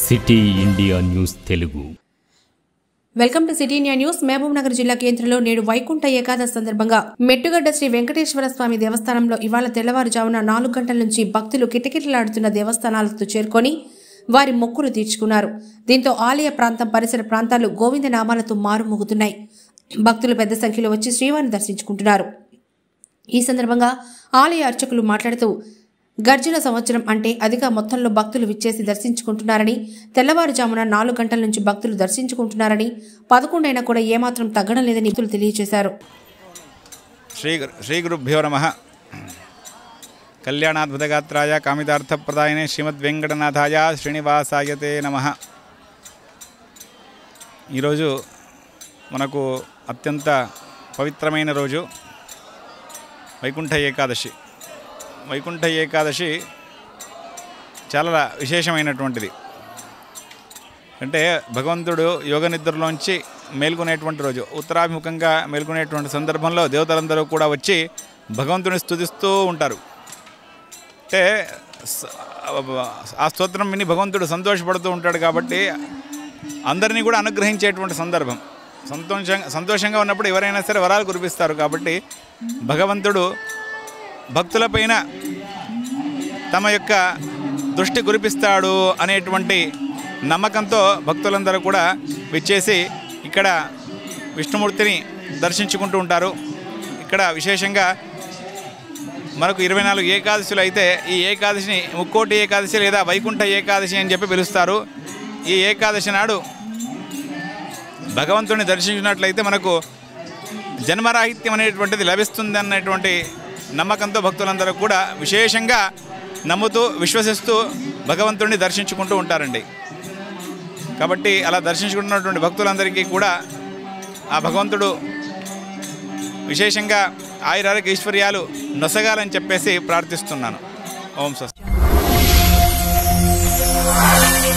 city India news Telugu welcome to city India news Mahabubnagar జిల్లా కేంద్రంలో నేడు వైకుంఠ ఏకాదశి సందర్భంగా మెట్టుగడ్డ శ్రీ వెంకటేశ్వర స్వామి దేవస్థానంలో ఇవాళ తెల్లవారుజామున నాలుగు గంటల నుంచి భక్తులు కిటకిటలాడుతున్న దేవస్థానాలకు చేరుకొని వారి మొక్కులు తీర్చుకున్నారు దీంతో ఆలయ ప్రాంతం పరిసర ప్రాంతాలు గోవింద నామాలతో మారుమోగుతున్నాయి భక్తులు పెద్ద సంఖ్యలో వచ్చి శ్రీవారిని దర్శించుకుంటున్నారు ఈ సందర్భంగా ఆలయ అర్చకులు మాట్లాడుతూ గర్జన సంవత్సరం అంటే అధిక మొత్తంలో భక్తులు విచ్చేసి దర్శించుకుంటున్నారని తెల్లవారుజామున నాలుగు గంటల నుంచి భక్తులు దర్శించుకుంటున్నారని పదకొండైనా కూడా ఏమాత్రం తగ్గడం లేదని భక్తులు తెలియజేశారు శ్రీ శ్రీ గురుభ్యో నమ కళ్యాణాద్భుతగాత్రాయ కామితార్థప్రదాయనే శ్రీమద్వెంకటనాథాయ శ్రీనివాసాయతే నమ ఈరోజు మనకు అత్యంత పవిత్రమైన రోజు వైకుంఠ ఏకాదశి వైకుంఠ ఏకాదశి చాలా విశేషమైనటువంటిది అంటే భగవంతుడు యోగ నిద్రలోంచి మేల్కొనేటువంటి రోజు ఉత్తరాభిముఖంగా మేల్కొనేటువంటి సందర్భంలో దేవతలందరూ కూడా వచ్చి భగవంతుని స్తుతిస్తూ ఉంటారు అంటే స- ఆ స్తోత్రం విని భగవంతుడు సంతోషపడుతూ ఉంటాడు కాబట్టి అందరినీ కూడా అనుగ్రహించేటువంటి సందర్భం సంతోషంగా సంతోషంగా ఉన్నప్పుడు ఎవరైనా సరే వరాలు కురిపిస్తారు కాబట్టి భగవంతుడు భక్తులపైన తమ యొక్క దృష్టి కురిపిస్తాడు అనేటువంటి నమ్మకంతో భక్తులందరూ కూడా విచ్చేసి ఇక్కడ విష్ణుమూర్తిని దర్శించుకుంటూ ఉంటారు ఇక్కడ విశేషంగా మనకు ఇరవై నాలుగు ఏకాదశులు అయితే ఈ ఏకాదశిని ముక్కోటి ఏకాదశి లేదా వైకుంఠ ఏకాదశి అని చెప్పి పిలుస్తారు ఈ ఏకాదశి నాడు భగవంతుని దర్శించినట్లయితే మనకు జన్మరాహిత్యం అనేటువంటిది లభిస్తుంది అన్నటువంటి నమ్మకంతో భక్తులందరూ కూడా విశేషంగా నమ్ముతూ విశ్వసిస్తూ భగవంతుడిని దర్శించుకుంటూ ఉంటారండి కాబట్టి అలా దర్శించుకుంటున్నటువంటి భక్తులందరికీ కూడా ఆ భగవంతుడు విశేషంగా ఆయురారోగ్య ఐశ్వర్యాలు నొసగాలని చెప్పేసి ప్రార్థిస్తున్నాను ఓం స్వస్తి